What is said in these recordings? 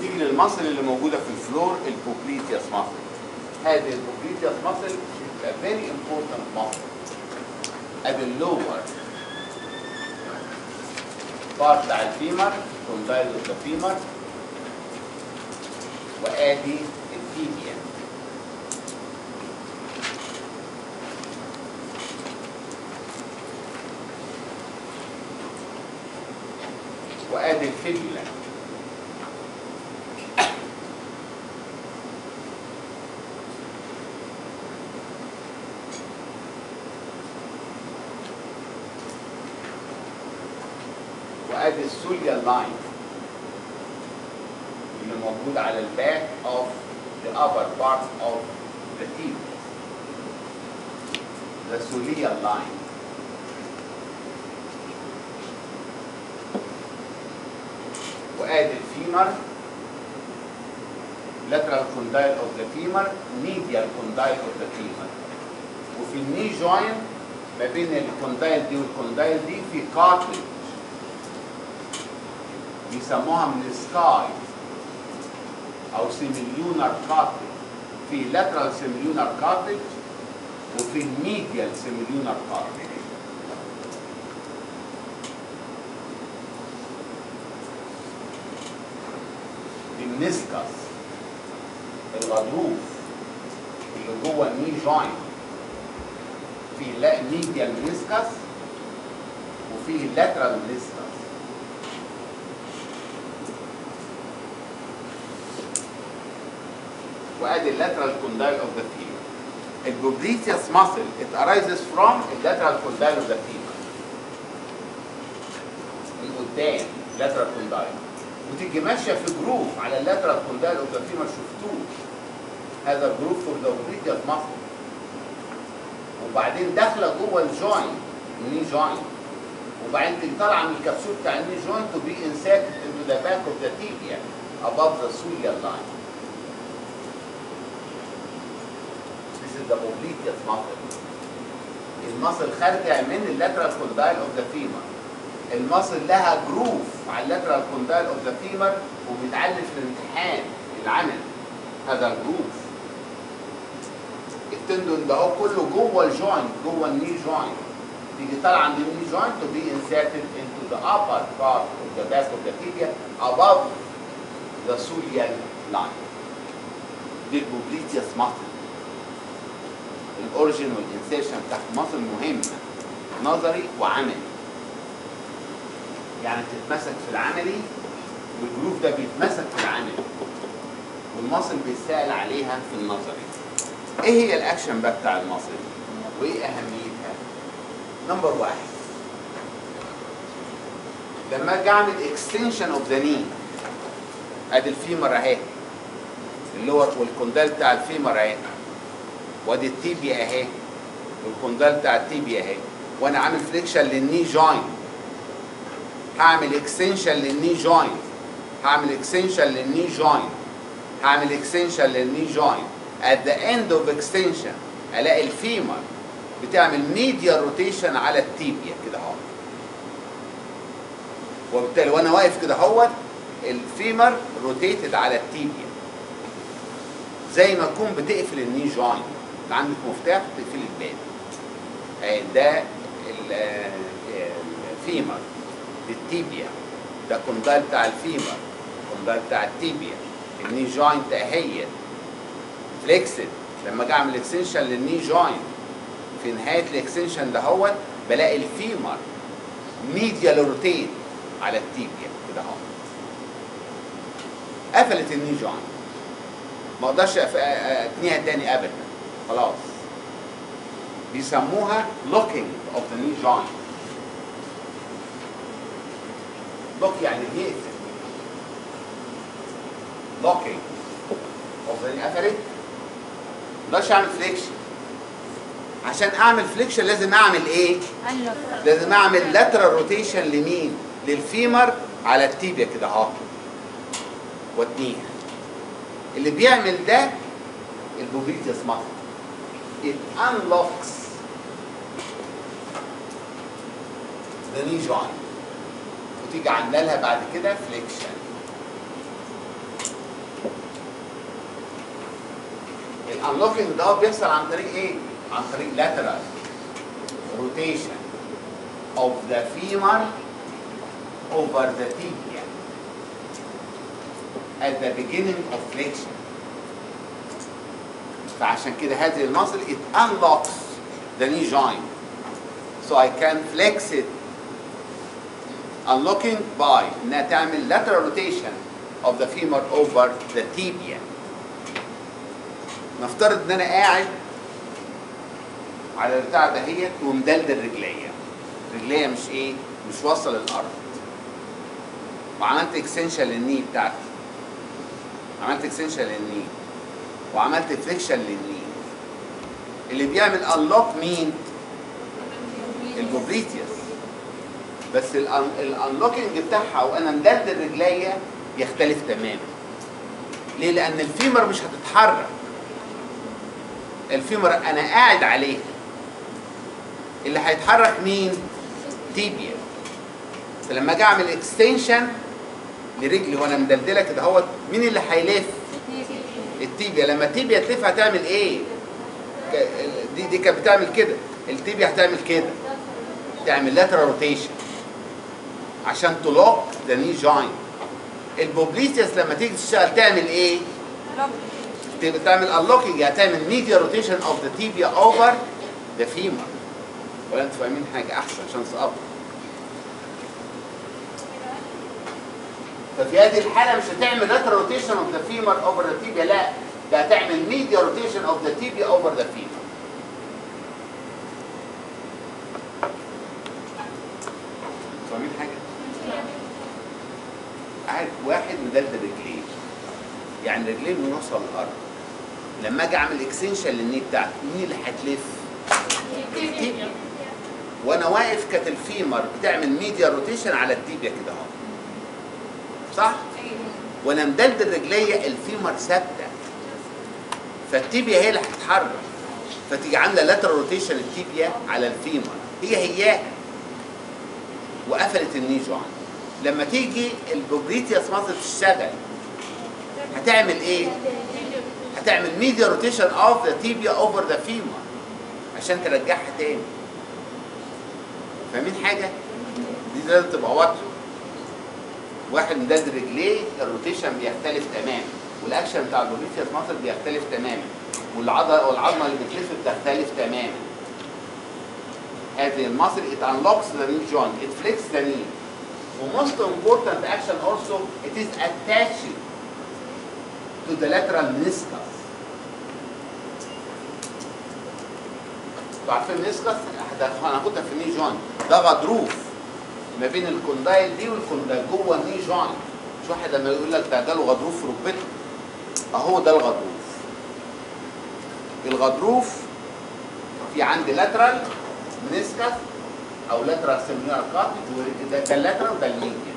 وتيجي للمصل اللي موجوده في الفلور البوبليتياس ماسل هذه البوبليتياس ماسل is a very important muscle at the lower part بتاع الفيمر كوندايل اوف ذا فيمر وادي التيبيا وادي الفيبولا وادي السوليا لاين اللي موجود على الباك of the upper part of the teeth the soleal line وادي الفيمر lateral condyle of the femur medial condyle of the femur وفي الني جوينت ما بين الكوندايل دي والكوندايل دي في كارتلج بيسموها من السكاي او سيميليونر كارتلج في lateral سيميليونر كارتلج وفي الميديال سيميليونر كارتلج النسكس الغضروف اللي جوه الني جوينت في لا ميديال نسكس وفي لاترال نسكس وادي اللاترال كوندايل اوف ذا فيمر البوبليتياس ماسل it arises from اللاترال كوندايل اوف ذا فيمر من قدام لاترال كوندايل وتيجي ماشيه في جروف على اللاترال كوندايل اوف ذا فيمر شفتوه هذا الجروف فور ذا بوبليتياس ماسل وبعدين داخله جوه الجوينت الني جوينت وبعدين تيجي طالعه من الكبسول بتاع الني جوينت تو بي انساكت انتو ذا باك اوف ذا تيبيا above the soleal line This is the obliquous muscle. المصل خارجه من اللاترال كوندايل اوف ذا فيمر. المصل لها جروف على اللاترال كوندايل اوف ذا فيمر وبيتعلم في الامتحان العمل هذا الجروف. التندون ده هو كله جوه الجوينت جوه الني جوينت. تيجي طالعه من الني جوينت to be inserted into the upper part of the back of the tibia above the soleal line. دي البوبليتياس ماسل. الاوريجن والانسيرشن بتاعت مصر مهمه نظري وعملي يعني تتمسك في العملي والجروف ده بيتمسك في العملي والمصل بيتسال عليها في النظري ايه هي الاكشن بقى بتاع المصل وايه اهميتها نمبر واحد لما اجي اعمل اكستنشن اوف ذا ني ادي الفيمر اهي اللور والكوندال بتاع الفيمر اهي وادي التيبيا اهي والكوندال بتاع التيبيا اهي وانا عامل فليكشن للني جوينت هعمل اكستنشن للني جوينت هعمل اكستنشن للني جوينت هعمل اكستنشن للني جوينت at the end of extension الاقي الفيمر بتعمل ميديا روتيشن على التيبيا كده اهو وبالتالي وانا واقف كده اهوت الفيمر روتيتد على التيبيا زي ما تكون بتقفل الني جوينت عندك مفتاح تقفل الباب اهي ده ال- الفيمر التيبيا ده كوندال بتاع الفيمر كوندال بتاع التيبيا الني جوينت اهيت فليكسد لما اجي اعمل اكستنشن للني جوينت في نهايه الاكستنشن دهوت بلاقي الفيمر ميديال روتيت على التيبيا كده اهو قفلت الني جوينت ما اقدرش أف- اتنيها تاني ابدا خلاص بيسموها لوكينج اوف ذا ني جوينت لوك يعني بيقفل لوكينج اوف ذا قفلت ما اقدرش اعمل فليكشن عشان اعمل فليكشن لازم اعمل ايه؟ لازم اعمل لاترال روتيشن لمين؟ للفيمر على التيبيا كده اهو واتنيها اللي بيعمل ده البوبيتيس ماسل it unlocks the knee joint وتيجي عامله لها بعد كده فليكشن الانلوكينج ده بيحصل عن طريق ايه؟ عن طريق lateral rotation of the femur over the tibia at the beginning of flexion فعشان كده هذه المصل it unlocks the knee joint so I can flex it unlocking by انها تعمل lateral rotation of the femur over the tibia نفترض ان انا قاعد على البتاع دهيت ومدلدل رجليا رجليا مش ايه مش واصله للارض وعملت اكستنشن للني بتاعتي عملت اكستنشن للني وعملت فليكشن للني اللي بيعمل انلوك مين البوبريتيوس بس الانلوكينج بتاعها وانا مدلدل رجليا يختلف تماما ليه لان الفيمر مش هتتحرك الفيمر انا قاعد عليه اللي هيتحرك مين تيبيا فلما اجي اعمل اكستنشن لرجلي وانا مدلدله كده اهوت مين اللي هيلف التيبيا لما التيبيا تلف هتعمل ايه ك- دي دي كانت بتعمل كده التيبيا هتعمل كده تعمل لاترال روتيشن عشان تلوك ذا ني جوينت البوبليتيس لما تيجي تشتغل تعمل ايه تبقى تعمل unlocking يعني تعمل media rotation of the tibia over the femur ولا انتوا فاهمين حاجه احسن عشان سقط ففي هذه الحاله مش هتعمل lateral rotation of the femur over the tibia لا ده هتعمل media rotation of the tibia over the femur فاهمين حاجه؟ قاعد واحد مدلدل رجليه يعني رجليه بنوصل الارض لما اجي اعمل اكستنشن للني بتاعتي مين اللي هتلف؟ التيبيا وانا واقف كانت الفيمر بتعمل ميديا روتيشن على التيبيا كده اهو صح؟ وانا مدلدل رجليا الفيمر ثابته فالتيبيا هي اللي هتتحرك فتيجي عامله لاترال روتيشن التيبيا على الفيمر هي هياها وقفلت الني جوينت لما تيجي البوبريتياس ماسل تشتغل هتعمل ايه؟ هتعمل ميديا روتيشن اوف ذا تيبيا اوفر ذا فيمر عشان ترجعها تاني فاهمين حاجه؟ دي لازم تبقى واضحه واحد مداد رجليه الروتيشن بيختلف تماما والاكشن بتاع البوبريتياس ماسل بيختلف تماما والعضله والعظمه اللي بتلف بتختلف تماما هذه المصل it unlocks the knee joint it flexes the knee وموست important action also it is attached to the lateral meniscus انتوا عارفين الميسكس هناخدها في الني جوينت ده غضروف ما بين الكوندايل دي والكوندايل جوه الني جوينت مش واحد لما يقول لك ده جاله غضروف في ركبته اهو ده الغضروف الغضروف في عندي لاترال منسكس او لاترال سيمينار كارتج وده ده اللاترال وده الميديان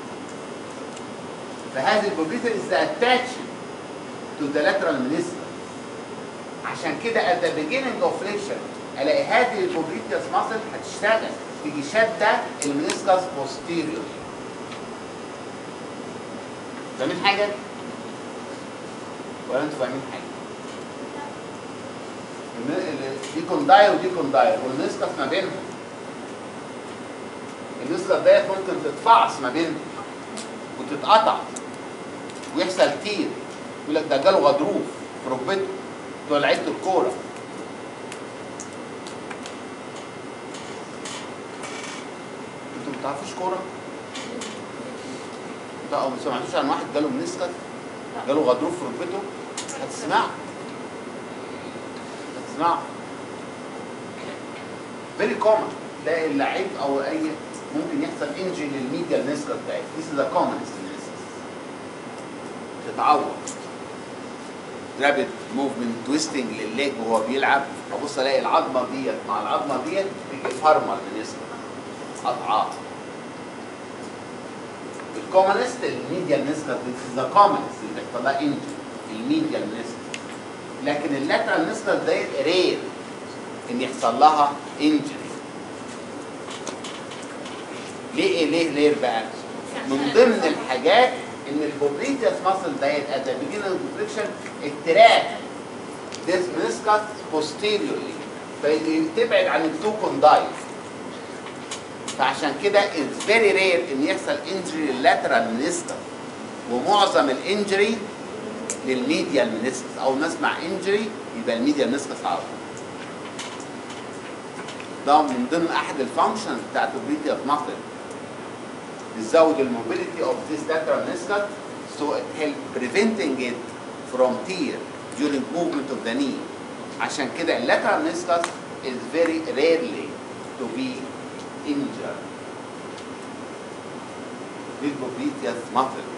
فهذه البوبليتر از اتاتش تو ذا لاترال منسكس عشان كده at the beginning of flexion الاقي هذه البوبليتياس ماسل هتشتغل تيجي شاده المنسكس posterior فاهمين حاجه؟ ولا انتوا فاهمين حاجه؟ الم- ال- دي كونداير ودي كونداير والمنسكس ما بينهم المنسكس ديت ممكن تتفعص ما بينهم وتتقطع ويحصل تير يقول لك ده جاله غضروف في ركبته بتوع لعيبه الكوره انتوا ما بتعرفوش كوره؟ لا او ما سمعتوش عن واحد جاله منسكس جاله غضروف في ركبته هتسمعوا هتسمعوا فيري كومن تلاقي اللعيب او اي ممكن يحصل انجري للميديا النسكس ده This is the commonest meniscus تتعور رابد موفمنت تويستنج للليج وهو بيلعب ابص الاقي العظمه ديت مع العظمه ديت تيجي فرمه المنسكس اضعاف الكومنست الميديا النسكس ذا كومنست اللي بيحصل لها انجري الميديا النسكس لكن اللاترال نسكس ديت رير ان يحصل لها انجري ليه ايه ليه ليه بقى؟ من ضمن الحاجات ان البوبليتياس ماسل ديت ات ذا بيجننج اوف فليكشن التراك this meniscus posteriorly فتبعد عن التو كوندايل فعشان كده it's very rare ان يحصل injury لللاترال meniscus ومعظم الانجري للميديال meniscus اول ما اسمع injury يبقى الميديال meniscus على طول ده من ضمن احد الفانكشنز بتاعت البيتي اوف ماسل تزود الموبيليتي اوف this lateral meniscus so it help preventing it from tear during movement of the knee عشان كده اللاترال meniscus is very rarely to be injured with popliteus muscle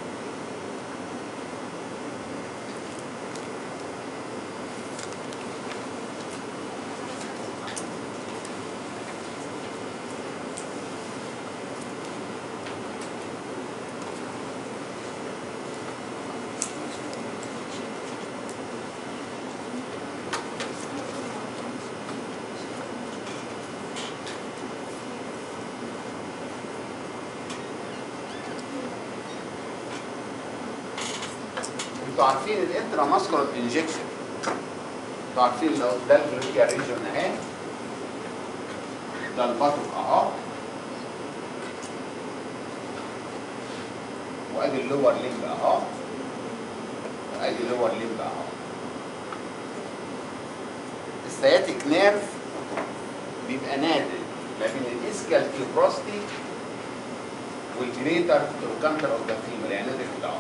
انتوا عارفين الانترا ماسكولار انجكشن انتوا عارفين لو ده البريكيا ريجن اهي ده البطن اهو وادي اللور ليمب اهو وادي اللور ليمب اهو السياتيك نيرف بيبقى نادر ما بين الاسكال كيبروستي والجريتر تروكانتر اوف ذا فيمر يعني نادر كده اهو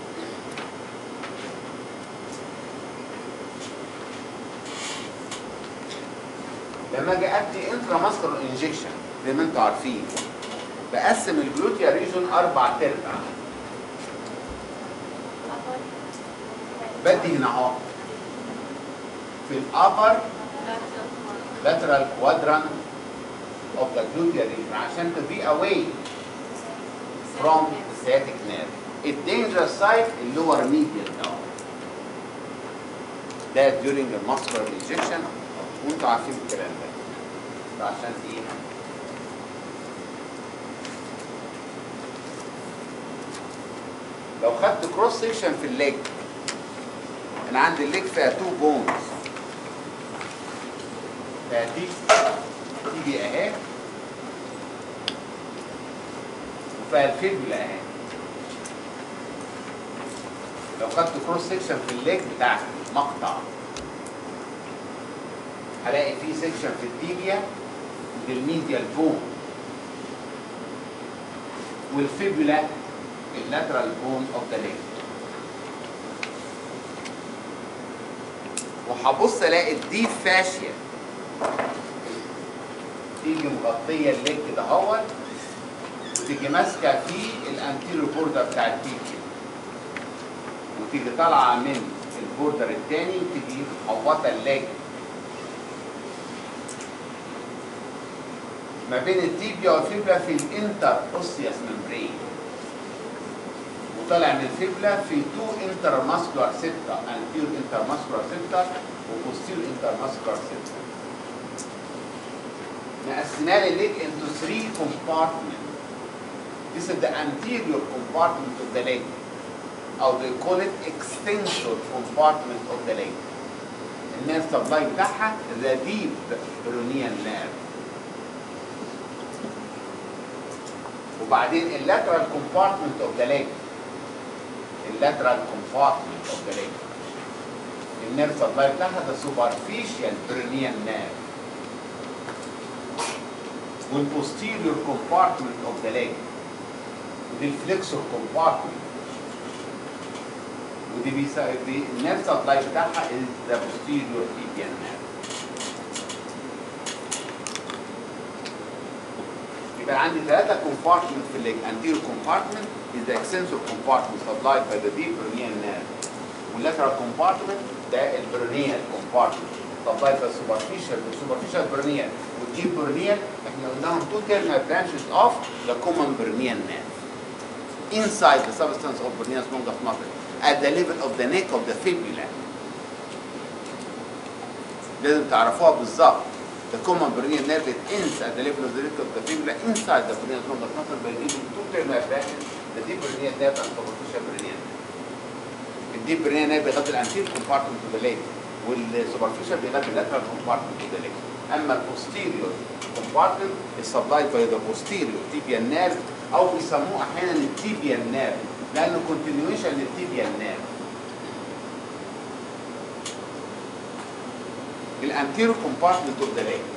لما اجي ادي انترا ماسكولار انجكشن زي ما انتم عارفين بقسم الجلوتيا ريجون اربع تربع بدي هنا اهو في الابر lateral quadrant of the gluteal region عشان to be away from the sciatic nerve. الدينجر سايت اللور medial ده ده during the muscular injection وانتوا عارفين الكلام ده ده عشان ايه؟ لو خدت كروس سيكشن في الليج انا عندي الليج فيها تو بونز فهتيجي تيجي اهي وفيها الفيبولا اهي لو خدت كروس سيكشن في الليج بتاع مقطع هلاقي في سيكشن في التيبيا للميديال بون والفيبولا اللاترال بون اوف ذا ليج وهبص الاقي الديب فاشيا تيجي مغطيه الليج كده اهوت وتيجي ماسكه في الانتيريور بوردر بتاع التيبيا وتيجي طالعه من البوردر الثاني وتيجي محوطه الليج ما بين التيبيا والفيبلا في الانتر اوسيوس ممبرين وطالع من الفيبلا في تو انتر ماسكولار سيبتا انتير انتر ماسكولار سيبتا وبوستير انتر ماسكولار سيبتا مقسمها لي الليج into three compartments This is the anterior compartment of the leg او they call it extensor compartment of the leg النيرف سبلاي بتاعها the deep peroneal nerve وبعدين اللاترال كومبارتمنت اوف ذا ليج اللاترال كومبارتمنت اوف ذا ليج النيرف سبلاي بتاعها ده سوبرفيشال برينيال نيرف والبوستيريور كومبارتمنت اوف ذا ليج ودي الفليكسور كومبارتمنت ودي بيسا دي النيرف سبلاي بتاعها از ذا بوستيريور تيبيال نيرف يبقى عندي ثلاثة compartment في الليج anterior compartment is the extensor compartment supplied by the deep peroneal nerve والlateral compartment ده البرونيال compartment supplied by superficial superficial peroneal والdeep peroneal احنا قلناهم two terminal branches of the common peroneal nerve inside the substance of peroneal longus muscle at the level of the neck of the fibula لازم تعرفوها بالظبط The common peroneal nerve it ends at the level of the neck of the fibula inside the peroneal longus muscle by giving two terminal branches the deep peroneal nerve and superficial peroneal nerve. الديب peroneal nerve بيغطي الانتير compartment of the leg والسوبرفيشال بيغذي اللاترال كومبارتمنت اوف ذا ليج اما البوستيريور كومبارتمنت السبلاي باي ذا بوستيريور تيبيال نيرف او بيسموه احيانا التيبيال نيرف لانه كونتينيويشن للتيبيال نيرف الانتيرو كومبارتمنت اوف ذا ليج